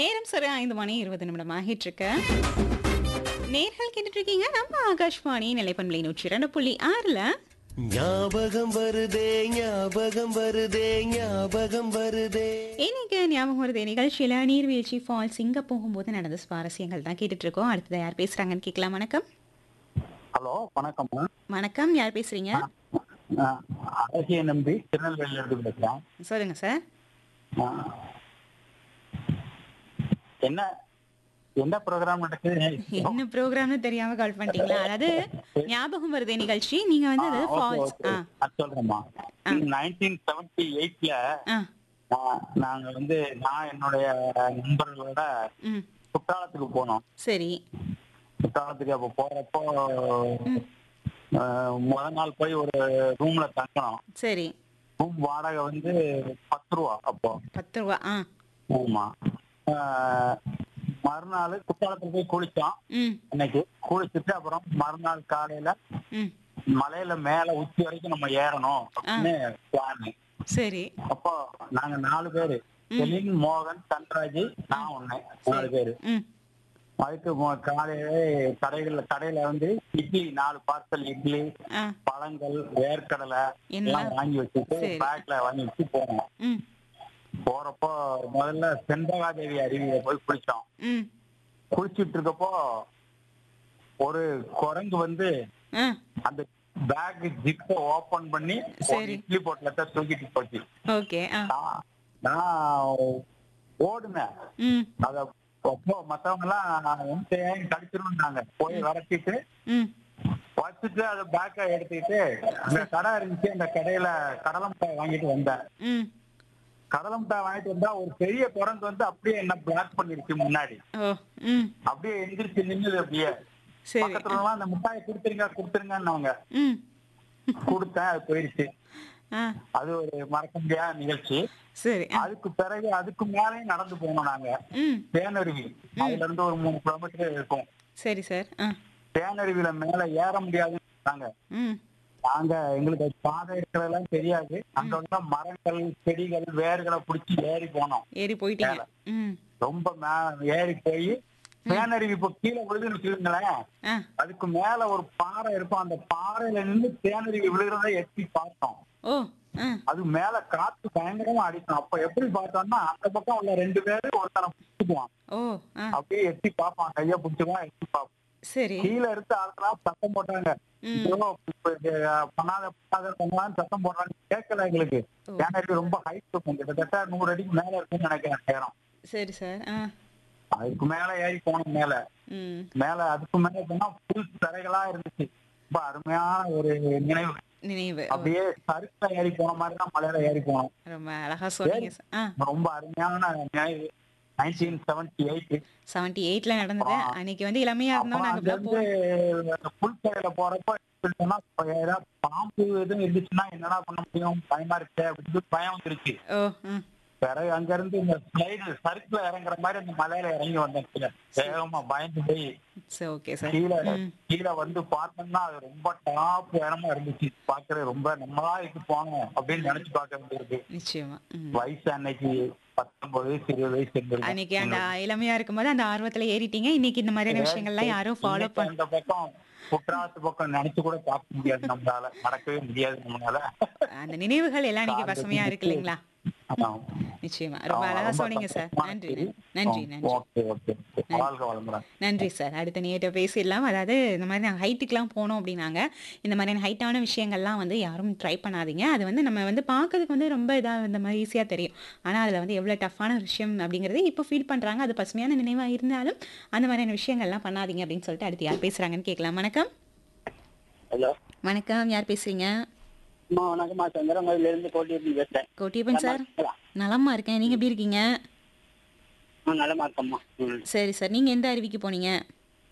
நேரம் சரி ஐந்து மணி இருபது நிமிடம் ஆகிட்டு இருக்கு நேர்கள் கேட்டுட்டு இருக்கீங்க நம்ம ஆகாஷ்வாணி நிலைப்பண்பலை நூற்றி இரண்டு புள்ளி ஆறுல ஞாபகம் வருதே ஞாபகம் வருதே ஞாபகம் வருதே இன்னைக்கு ஞாபகம் வருது நிகழ்ச்சியில நீர்வீழ்ச்சி ஃபால்ஸ் இங்க போகும்போது நடந்த சுவாரஸ்யங்கள் தான் கேட்டுட்டு இருக்கோம் அடுத்தது யார் பேசுறாங்கன்னு கேட்கலாம் வணக்கம் ஹலோ வணக்கம்மா வணக்கம் யார் பேசுறீங்க நான் அழகிய நம்பி திருநெல்வேலியில இருந்து பேசுறேன் சொல்லுங்க சார் ஆ. என்ன என்ன ப்ரோக்ராம் நடக்குது என்ன ப்ரோக்ராம்னு தெரியாம கால் பண்ணிட்டீங்களா அதாவது ஞாபகம் வருதே நிகழ்ச்சி நீங்க வந்து அதாவது ஓகே ஃபால்ஸ் ஓகே ஆ நான் சொல்றேம்மா நைன்டீன் செவன்டி எயிட்ல ஆ நாங்க வந்து நான் என்னுடைய நண்பர்களோட ம் குற்றாலத்துக்கு போனோம் சரி குற்றாலத்துக்கு அப்போ போறப்போ ஆ, முத நாள் போய் ஒரு ரூம்ல தங்கணும் சரி ரூம் வாடகை வந்து பத்து ரூபா அப்போ பத்து ரூபா ஆ ஆமா ஆஹ் மறுநாள் குற்றாலத்துல போய் குளிச்சோம் ம் அன்னைக்கு குளிச்சுட்டு அப்புறம் மறுநாள் காலையில ம் மலையில மேல உச்சி வரைக்கும் நம்ம ஏறணும் அப்படின்னு பிளான் சரி அப்போ நாங்க நாலு பேரு செலின் மோகன் தன்ராஜ் நான் ஒண்ணு நாலு பேரு ம் அதுக்கு மொ- காலையிலே கடைகள்ல கடையில வந்து இட்லி நாலு பார்சல் இட்லி ஆ பழங்கள் வேர்க்கடலை என்ன? எல்லாம் வாங்கி வச்சுட்டு சரி. பேக்ல வாங்கி வச்சு போனோம் ம் போறப்போ முதல்ல செண்பகாதேவி அருவியில போய் குளிச்சோம் ம் குளிச்சிட்டு இருக்கப்போ ஒரு குரங்கு வந்து ஆ அந்த பேக் ஜிப்ப ஓபன் பண்ணி ஒரு சரி. இட்லி பொட்டலத்தை தூக்கிட்டு போச்சு ஓகே ஆ நான் நான் ஓடுனேன் ம் அத அப்போ மத்தவங்க எல்லாம் வந்து கடிச்சிருந்தாங்க போய் விரட்டிட்டு ம் வச்சுட்டு அதை பேக்கை எடுத்துக்கிட்டு அந்த கடை இருந்துச்சு அந்த கடையில கடலை மிட்டாய் வாங்கிட்டு வந்தேன் ம் கடலை மிட்டாய் வாங்கிட்டு வந்தா ஒரு பெரிய குரங்கு வந்து அப்படியே என்ன பிளாக் பண்ணிருச்சு முன்னாடி ஓ ம் அப்படியே எந்திரிச்சு நின்னுது அப்படியே சரி பக்கத்துல எல்லாம் அந்த மிட்டாயை கொடுத்துருங்க கொடுத்துருங்கன்னு ம் கொடுத்தேன் அது போயிடுச்சு ஆ அது ஒரு மறக்க முடியாத நிகழ்ச்சி சரி ஆ அதுக்கு பிறகு அதுக்கு மேலேயும் நடந்து போனோம் நாங்க ம் தேனருவி அதுல இருந்து ஒரு மூணு கிலோமீட்டர் இருக்கும் சரி சார் ஆ தேனருவியில மேல ஏற முடியாதுன்னு சொன்னாங்க ம் நாங்க எங்களுக்கு அது பாதை இருக்கிறதெல்லாம் தெரியாது அங்க உள்ள மரங்கள் செடிகள் வேர்களை பிடிச்சி ஏறி போனோம் ஏறி போயிட்டீங்க ம் ரொம்ப மே ஏறி போய் தேனருவி இப்போ கீழே விழுதுன்னு வச்சுக்கோங்களேன் ஆ அதுக்கு மேல ஒரு பாறை இருக்கும் அந்த பாறையில நின்று தேனருவி விழுகிறத எட்டி பார்த்தோம் ஓ ஆ அது மேல காத்து பயங்கரமா அடிக்கும் அப்ப எப்படி பார்த்தோம்னா அந்த பக்கம் உள்ள ரெண்டு பேரும் ஒருத்தனை பிடிச்சுக்குவான் ஓ ஆ அப்படியே எட்டி பார்ப்பான் கைய பிடிச்சுக்குவான் எட்டி பார்ப்பான் சரி கீழே இருந்து ஆளுலாம் சத்தம் போட்டாங்க ம் ஐயோ, இப்ப இது, பண்ணாத பண்ணாத பண்ணலாம்னு சத்தம் போடுறாங்க கேட்கல எங்களுக்கு ஓ. தேனருவி ரொம்ப ஹைட் இருக்கும் கிட்டத்தட்ட நூறு அடிக்கு மேல இருக்கும்னு நினைக்கிறேன் நேரம் சரி சார் ஆ அதுக்கு மேல ஏறி போனோம் மேல ம் மேல அதுக்கு மேல போனா புல் தரைகளா இருந்துச்சு ரொம்ப அருமையான ஒரு நினைவு நினைவு ஓ, அப்படியே சருக்குல ஏறி போன மாதிரி தான் மலையில ஏறி போனோம் ரொம்ப அழகா சொன்னீங்க சார் ஆ ரொம்ப அருமையான நினைவு நைன்டீன் செவன்டி எயிட் செவன்டி எயிட்ல நடந்தது அன்னைக்கு வந்து இளமையா இருந்தோம் நாங்க அங்க இப்ப இருந்து புல்தரையில போறப்ப சொன்னா ஏதாவது பாம்பு எதுவும் இருந்துச்சுன்னா என்னடா பண்ண முடியும் பயமா இருக்கு அப்படின்னு சொல்லி பயம் வந்துருச்சு ஓ ம் பிறகு அங்க இருந்து இந்த ஸ்லைடு சறுக்குல இறங்குற மாதிரி அந்த மலையில இறங்கி வந்தேன் வேகமா பயந்து போய் சரி ஓகே சார் கீழே ம் கீழே வந்து பார்த்தோம்னா அது ரொம்ப டாப் இடமா இருந்துச்சு பாக்குறது ரொம்ப நம்மளா இது போனோம் அப்படின்னு நினைச்சு பார்க்க வேண்டியிருக்கு நிச்சயமா ம் வயசு அன்னைக்கு பத்தொன்பது வயசு இருபது வயசு இருந்திருக்கும். அன்னைக்கு அந்த இளமையா இருக்கும்போது அந்த ஆர்வத்துல ஏறிட்டீங்க இன்னைக்கு இந்த மாதிரியான விஷயங்கள்லாம் யாரும் ஃபாலோ இன்னைக்கு பண்ண அந்த பக்கம் குற்றாலத்து பக்கம் நினைச்சு கூட பார்க்க முடியாது நம்மளால நடக்கவே முடியாது நம்மளால அந்த நினைவுகள் எல்லாம் இன்னைக்கு பசுமையா இருக்கு இல்லைங்களா ஆமா. நிச்சயமா ரொம்ப ஆமா, அழகா ரொம்ப சொன்னீங்க சார் சந்தோஷமா நன்றி இருக்கு. நன்றி ஆ, நன்றி ஓகே ஓகே வாழ்க வளமுடன் நன்றி சார் அடுத்த நேற்று பேசிடலாம் அதாவது இந்த மாதிரி நாங்கள் ஹைட்டுக்கெலாம் போனோம் அப்படின்னாங்க இந்த மாதிரியான ஹைட்டான விஷயங்கள்லாம் வந்து யாரும் ட்ரை பண்ணாதீங்க அது வந்து நம்ம வந்து பார்க்கறதுக்கு வந்து ரொம்ப இதாக இந்த மாதிரி ஈஸியாக தெரியும் ஆனால் அதில் வந்து எவ்வளோ டஃப்பான ஒரு விஷயம் அப்படிங்கிறது இப்போ ஃபீல் பண்ணுறாங்க அது பசுமையான நினைவாக இருந்தாலும் அந்த மாதிரியான விஷயங்கள்லாம் பண்ணாதீங்க அப்படின்னு சொல்லிட்டு அடுத்து யார் பேசுகிறாங்கன்னு கேட்கலாம் வணக்கம் ஹலோ வணக்கம் யார் பேசுகிறீங்க அம்மா வணக்கம்மா சந்திரமதுல இருந்து கோட்டியிருந்து பேசுறேன் கோட்டியப்பன் சார் நலமா இருக்கேன் நீங்கள் எப்படி இருக்கீங்க நலமா இருக்கம்மா ம் சரி சார் நீங்கள் எந்த அருவிக்கு போனீங்க